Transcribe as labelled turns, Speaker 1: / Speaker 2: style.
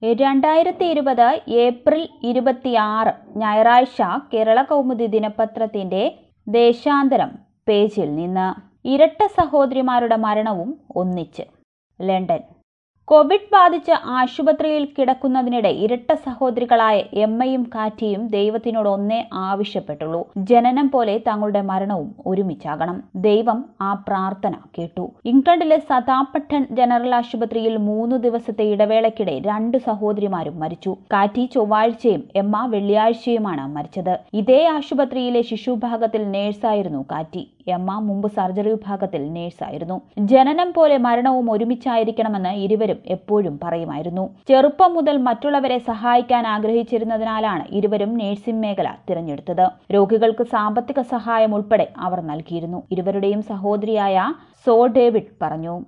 Speaker 1: രണ്ടായിരത്തി ഇരുപത് ഏപ്രിൽ ഇരുപത്തിയാറ് ഞായറാഴ്ച കേരള കൗമുദി ദിനപത്രത്തിന്റെ ദേശാന്തരം പേജിൽ നിന്ന് ഇരട്ട സഹോദരിമാരുടെ മരണവും ഒന്നിച്ച് ലണ്ടൻ കോവിഡ് ബാധിച്ച് ആശുപത്രിയിൽ കിടക്കുന്നതിനിടെ ഇരട്ട സഹോദരികളായ എമ്മയും കാറ്റിയും ദൈവത്തിനോട് ഒന്നേ ആവശ്യപ്പെട്ടുള്ളൂ ജനനം പോലെ തങ്ങളുടെ മരണവും ഒരുമിച്ചാകണം ദൈവം ആ പ്രാർത്ഥന കേട്ടു ഇംഗ്ലണ്ടിലെ സതാപട്ടൺ ജനറൽ ആശുപത്രിയിൽ മൂന്ന് ദിവസത്തെ ഇടവേളയ്ക്കിടെ രണ്ട് സഹോദരിമാരും മരിച്ചു കാറ്റി ചൊവ്വാഴ്ചയും എമ്മ വെള്ളിയാഴ്ചയുമാണ് മരിച്ചത് ഇതേ ആശുപത്രിയിലെ ശിശുവിഭാഗത്തിൽ നേഴ്സായിരുന്നു കാറ്റി എമ്മ മുമ്പ് സർജറി വിഭാഗത്തിൽ നേഴ്സായിരുന്നു ജനനം പോലെ മരണവും ഒരുമിച്ചായിരിക്കണമെന്ന് ഇരുവരും എപ്പോഴും പറയുമായിരുന്നു ചെറുപ്പം മുതൽ മറ്റുള്ളവരെ സഹായിക്കാൻ ആഗ്രഹിച്ചിരുന്നതിനാലാണ് ഇരുവരും നേഴ്സിംഗ് മേഖല തിരഞ്ഞെടുത്തത് രോഗികൾക്ക് സാമ്പത്തിക സഹായം ഉൾപ്പെടെ അവർ നൽകിയിരുന്നു ഇരുവരുടെയും സഹോദരിയായ സോ ഡേവിഡ് പറഞ്ഞു